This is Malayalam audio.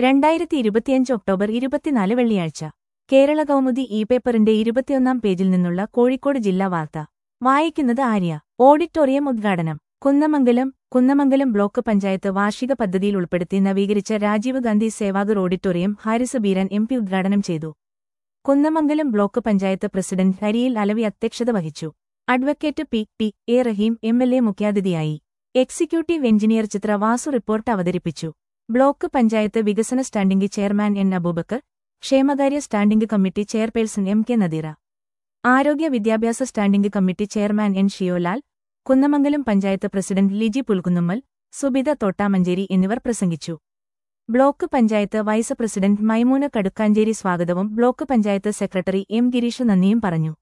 രണ്ടായിരത്തി ഇരുപത്തിയഞ്ച് ഒക്ടോബർ ഇരുപത്തിനാല് വെള്ളിയാഴ്ച കേരള കൗമുദി ഇ പേപ്പറിന്റെ ഇരുപത്തിയൊന്നാം പേജിൽ നിന്നുള്ള കോഴിക്കോട് ജില്ലാ വാർത്ത വായിക്കുന്നത് ആര്യ ഓഡിറ്റോറിയം ഉദ്ഘാടനം കുന്നമംഗലം കുന്നമംഗലം ബ്ലോക്ക് പഞ്ചായത്ത് വാർഷിക പദ്ധതിയിൽ ഉൾപ്പെടുത്തി നവീകരിച്ച Rajiv Gandhi Sevagar auditorium Haris Beeran M P ഉദ്ഘാടനം ചെയ്തു കുന്നമംഗലം ബ്ലോക്ക് പഞ്ചായത്ത് പ്രസിഡന്റ് ഹരിയിൽ അലവി അധ്യക്ഷത വഹിച്ചു advocate P T A Rahim M L A മുഖ്യാതിഥിയായി executive engineer Chitra Vasu report അവതരിപ്പിച്ചു ബ്ലോക്ക് പഞ്ചായത്ത് വികസന സ്റ്റാൻഡിംഗ് ചെയർമാൻ എൻ അബൂബക്കർ ക്ഷേമകാര്യ standing committee chairperson M K Nadeera ആരോഗ്യ വിദ്യാഭ്യാസ standing committee chairman N Shiyolal Kunnamangalam panchayat president Liji Pulkunnummal Subitha Thottamancheri എന്നിവർ പ്രസംഗിച്ചു block panchayat vice president Maimoona Kadukkancheri സ്വാഗതവും block panchayat secretary M Gireesh നന്ദിയും പറഞ്ഞു